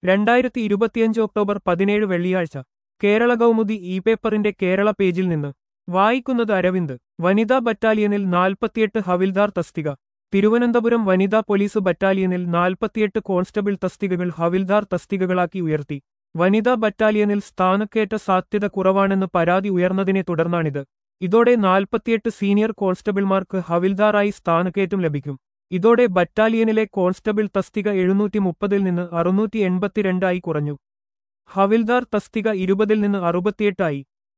രണ്ടായിരത്തി ഇരുപത്തിയഞ്ച് ഒക്ടോബർ പതിനേഴ് വെള്ളിയാഴ്ച കേരള കൗമുദി ഇ പേപ്പറിന്റെ കേരള പേജിൽ നിന്ന് വായിക്കുന്നത് അരവിന്ദ് വനിതാ ബറ്റാലിയനിൽ നാൽപ്പത്തിയെട്ട് ഹവിൽദാർ തസ്തിക തിരുവനന്തപുരം വനിതാ പോലീസ് ബറ്റാലിയനിൽ നാൽപ്പത്തിയെട്ട് കോൺസ്റ്റബിൾ തസ്തികകൾ ഹവിൽദാർ തസ്തികകളാക്കി ഉയർത്തി വനിതാ ബറ്റാലിയനിൽ സ്ഥാനക്കയറ്റ സാധ്യത കുറവാണെന്ന് പരാതി ഉയർന്നതിനെ തുടർന്നാണിത് ഇതോടെ നാൽപ്പത്തിയെട്ട് സീനിയർ കോൺസ്റ്റബിൾമാർക്ക് ഹവിൽദാറായി സ്ഥാനക്കയറ്റം ലഭിക്കും ഇതോടെ ബറ്റാലിയനിലെ കോൺസ്റ്റബിൾ തസ്തിക എഴുന്നൂറ്റി മുപ്പതിൽ നിന്ന് അറുന്നൂറ്റി എൺപത്തിരണ്ടായി കുറഞ്ഞു ഹവിൽദാർ തസ്തിക ഇരുപതിൽ നിന്ന് അറുപത്തിയെട്ടായി